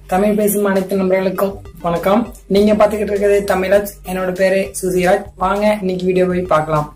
தமிழ் பேசும் அனைத்து நண்பர்களுக்கும் வணக்கம் நீங்க பாத்துக்கிட்டு இருக்கிறது தமிழ் என்னோட பேரு சுசிராஜ் வாங்க இன்னைக்கு வீடியோ போய் பார்க்கலாம்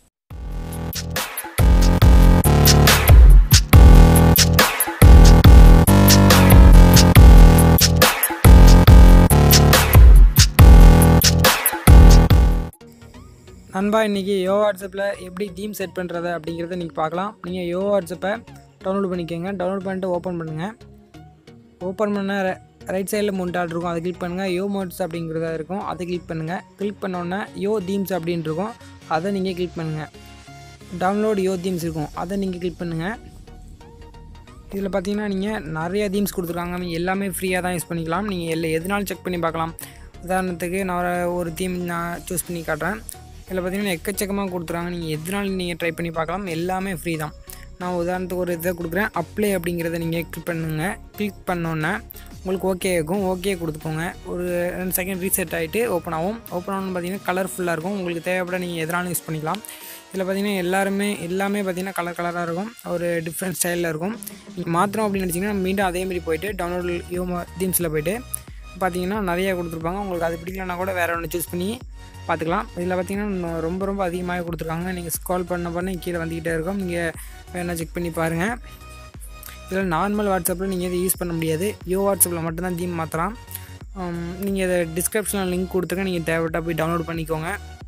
நண்பா இன்றைக்கி யோ வாட்ஸ்அப்பில் எப்படி தீம் செட் பண்ணுறது அப்படிங்கிறத இன்றைக்கி பார்க்கலாம் நீங்கள் யோ வாட்ஸ்அப்பை டவுன்லோட் பண்ணிக்கோங்க டவுன்லோட் பண்ணிட்டு ஓப்பன் பண்ணுங்கள் ஓப்பன் பண்ண ரைட் சைடில் மூணு டாட் இருக்கும் அதை கிளிக் பண்ணுங்கள் யோ மோட்ஸ் அப்படிங்கிறத இருக்கும் அதை கிளிக் பண்ணுங்கள் கிளிக் பண்ணோன்னே யோ தீம்ஸ் அப்படின்னு இருக்கும் அதை நீங்கள் கிளிக் பண்ணுங்கள் டவுன்லோட் யோ தீம்ஸ் இருக்கும் அதை நீங்கள் கிளிக் பண்ணுங்கள் இதில் பார்த்தீங்கன்னா நீங்கள் நிறைய தீம்ஸ் கொடுத்துருக்காங்க நீங்கள் எல்லாமே ஃப்ரீயாக தான் யூஸ் பண்ணிக்கலாம் நீங்கள் எல்லா எதுனாலும் செக் பண்ணி பார்க்கலாம் உதாரணத்துக்கு நான் ஒரு தீம் நான் சூஸ் பண்ணி காட்டுறேன் இதில் பார்த்தீங்கன்னா எக்கச்சக்கமாக கொடுத்துருக்காங்க நீங்கள் எதுனாலும் நீங்கள் ட்ரை பண்ணி பார்க்கலாம் எல்லாமே ஃப்ரீ தான் நான் உதாரணத்துக்கு ஒரு இதை கொடுக்குறேன் அப்ளை அப்படிங்கிறத நீங்கள் கிளிக் பண்ணுங்கள் கிளிக் பண்ணோன்னே உங்களுக்கு ஓகே இருக்கும் ஓகே கொடுத்துக்கோங்க ஒரு ரெண்டு செகண்ட் ரீசெட் ஆகிட்டு ஓப்பன் ஆகும் ஓப்பன் ஆகணும்னு பார்த்தீங்கன்னா கலர்ஃபுல்லாக இருக்கும் உங்களுக்கு தேவைப்பட நீங்கள் எதனாலும் யூஸ் பண்ணிக்கலாம் இதில் பார்த்தீங்கன்னா எல்லாருமே எல்லாமே பார்த்தீங்கன்னா கலர் கலராக இருக்கும் ஒரு டிஃப்ரெண்ட் ஸ்டைலில் இருக்கும் நீங்கள் மாத்திரம் அப்படின்னு நினச்சிங்கன்னா மீண்டும் அதேமாரி போயிட்டு டவுன்லோட் யூமோ தீம்ஸில் போயிட்டு பார்த்தீங்கன்னா நிறைய கொடுத்துருப்பாங்க உங்களுக்கு அது பிடிக்கலனா கூட வேறு ஒன்று சூஸ் பண்ணி பார்த்துக்கலாம் இதில் பார்த்தீங்கன்னா ரொம்ப ரொம்ப அதிகமாக கொடுத்துருக்காங்க நீங்கள் ஸ்கால் பண்ண பண்ண கீழே வந்துக்கிட்டே இருக்கும் நீங்கள் வேணால் செக் பண்ணி பாருங்கள் இதில் நார்மல் வாட்ஸ்அப்பில் நீங்கள் இதை யூஸ் பண்ண முடியாது யோ வாட்ஸ்அப்பில் மட்டும்தான் தீம் மாற்றலாம் நீங்கள் இதை டிஸ்கிரிப்ஷனில் லிங்க் கொடுத்துருங்க நீங்கள் தேவைப்பட்டால் போய் டவுன்லோட் பண்ணிக்கோங்க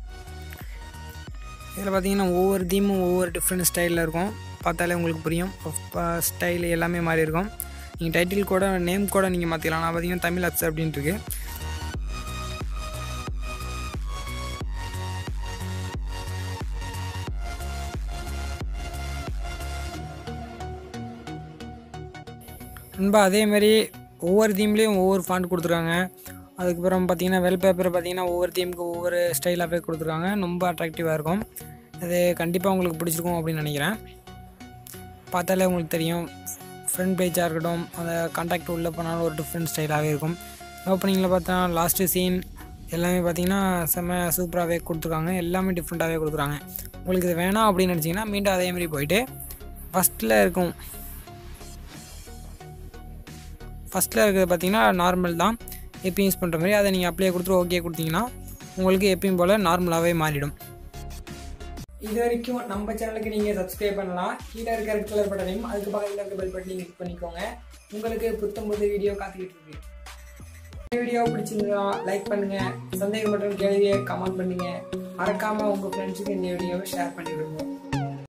இதில் பார்த்தீங்கன்னா ஒவ்வொரு தீமும் ஒவ்வொரு டிஃப்ரெண்ட் ஸ்டைலில் இருக்கும் பார்த்தாலே உங்களுக்கு புரியும் ஸ்டைல் எல்லாமே மாறி இருக்கும் நீங்கள் டைட்டில் கூட நேம் கூட நீங்கள் மாற்றிக்கலாம் நான் பார்த்தீங்கன்னா தமிழ் அப்ஸ் அப்படின்ட்டு இருக்கு நண்பா அதேமாரி ஒவ்வொரு தீம்லேயும் ஒவ்வொரு ஃபாண்ட் கொடுத்துருக்காங்க அதுக்கப்புறம் பார்த்தீங்கன்னா வெல் பேப்பர் பார்த்தீங்கன்னா ஒவ்வொரு தீமுக்கு ஒவ்வொரு ஸ்டைலாகவே கொடுத்துருக்காங்க ரொம்ப அட்ராக்டிவாக இருக்கும் அது கண்டிப்பாக உங்களுக்கு பிடிச்சிருக்கும் அப்படின்னு நினைக்கிறேன் பார்த்தாலே உங்களுக்கு தெரியும் ஃப்ரண்ட் பேஜாக இருக்கட்டும் அந்த கான்டாக்ட் உள்ளே போனாலும் ஒரு டிஃப்ரெண்ட் ஸ்டைலாகவே இருக்கும் ஓப்பனிங்கில் பார்த்தா லாஸ்ட்டு சீன் எல்லாமே பார்த்தீங்கன்னா செம்ம சூப்பராகவே கொடுத்துருக்காங்க எல்லாமே டிஃப்ரெண்ட்டாகவே கொடுத்துருக்காங்க உங்களுக்கு இது வேணாம் அப்படின்னு நினச்சிங்கன்னா மீண்டும் அதேமாரி போயிட்டு ஃபஸ்ட்டில் இருக்கும் ஃபஸ்ட்டில் இருக்கிறது பார்த்தீங்கன்னா நார்மல் தான் எப்பயும் யூஸ் பண்ணுற மாதிரி அதை நீங்கள் அப்ளை கொடுத்துட்டு ஓகே கொடுத்தீங்கன்னா உங்களுக்கு எப்பயும் போல் நார்மலாகவே மாறிடும் இது வரைக்கும் நம்ம சேனலுக்கு நீங்கள் சப்ஸ்கிரைப் பண்ணலாம் கீழே இருக்கிற கலர் பட்டனையும் அதுக்கு பக்கத்தில் இருக்க பெல் பட்டனையும் கிளிக் பண்ணிக்கோங்க உங்களுக்கு புத்தம் புது வீடியோ காத்துக்கிட்டு இருக்கு இந்த வீடியோ பிடிச்சிருந்தா லைக் பண்ணுங்க சந்தேகம் மற்றும் கேள்வியை கமெண்ட் பண்ணுங்க மறக்காம உங்க ஃப்ரெண்ட்ஸுக்கு இந்த வீடியோவை ஷேர் பண்ணி விடுங்க